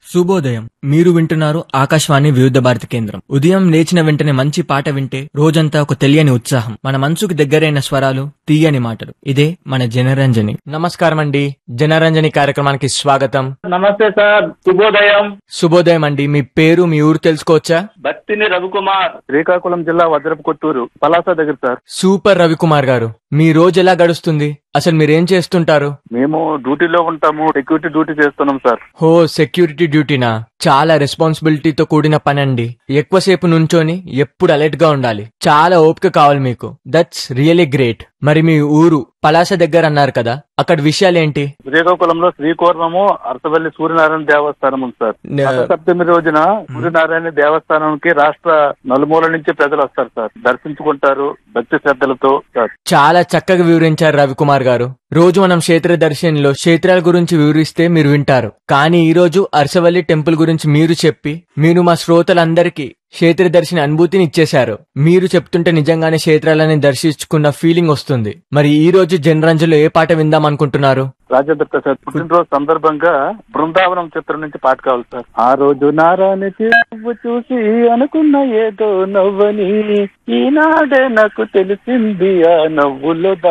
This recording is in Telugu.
శుభోదయం మీరు వింటున్నారు ఆకాశవాణి వివిధ భారతి కేంద్రం ఉదయం లేచిన వెంటనే మంచి పాట వింటే రోజంతా ఒక తెలియని ఉత్సాహం మన మనసుకు దగ్గరైన స్వరాలు తీయని మాటలు ఇదే మన జనరంజని నమస్కారం అండి జనరంజని కార్యక్రమానికి స్వాగతం నమస్తే సార్ శుభోదయం శుభోదయం అండి మీ పేరు మీ ఊరు తెలుసుకోవచ్చా బత్తిని రవికుమార్ శ్రీకాకుళం జిల్లా వజ్రపు కొత్తూరు పలాస దగ్గర సార్ సూపర్ రవికుమార్ గారు మీ రోజు ఎలా గడుస్తుంది అసలు మీరేం చేస్తుంటారు మేము డ్యూటీలో ఉంటాము సెక్యూరిటీ డ్యూటీ చేస్తున్నాం సార్ హో సెక్యూరిటీ డ్యూటీనా చాలా రెస్పాన్సిబిలిటీతో కూడిన పని అండి ఎక్కువసేపు నుంచొని ఎప్పుడు అలర్ట్ గా ఉండాలి చాలా ఓపిక కావాలి మీకు దట్స్ రియలీ గ్రేట్ మరి మీ ఊరు పలాస దగ్గర అన్నారు కదా అక్కడ విషయాలేంటి శ్రీకాకుళంలో శ్రీకూర్మము అరసవల్లి సూర్యనారాయణ దేవస్థానం ఉంది సార్ నే- రథ సప్తమి రోజున సూర్యనారాయణ దేవస్థానానికి రాష్ట్ర నలుమూల నుంచి ప్రజలు వస్తారు సార్ దర్శించుకుంటారు భక్తి శ్రద్ధలతో సార్ చాలా చక్కగా వివరించారు రవికుమార్ గారు రోజు మనం క్షేత్ర దర్శనంలో క్షేత్రాల గురించి వివరిస్తే మీరు వింటారు కానీ ఈ రోజు అరసవల్లి టెంపుల్ గురించి మీరు చెప్పి మీరు మా శ్రోతలందరికీ క్షేత్ర దర్శన అనుభూతిని ఇచ్చేశారు మీరు చెప్తుంటే నిజంగానే క్షేత్రాలని దర్శించుకున్న ఫీలింగ్ వస్తుంది మరి ఈ రోజు జనరంజలో ఏ పాట విందాం అనుకుంటున్నారు రాజేంద్ర ప్రసాద్ పుట్టినరోజు సందర్భంగా బృందావనం చిత్రం నుంచి పాట కావాలి సార్ ఆ రోజు నారాయణ నువ్వు చూసి అనుకున్న ఏదో నవ్వని ఈనాడే నాకు తెలిసింది ఆ నవ్వులో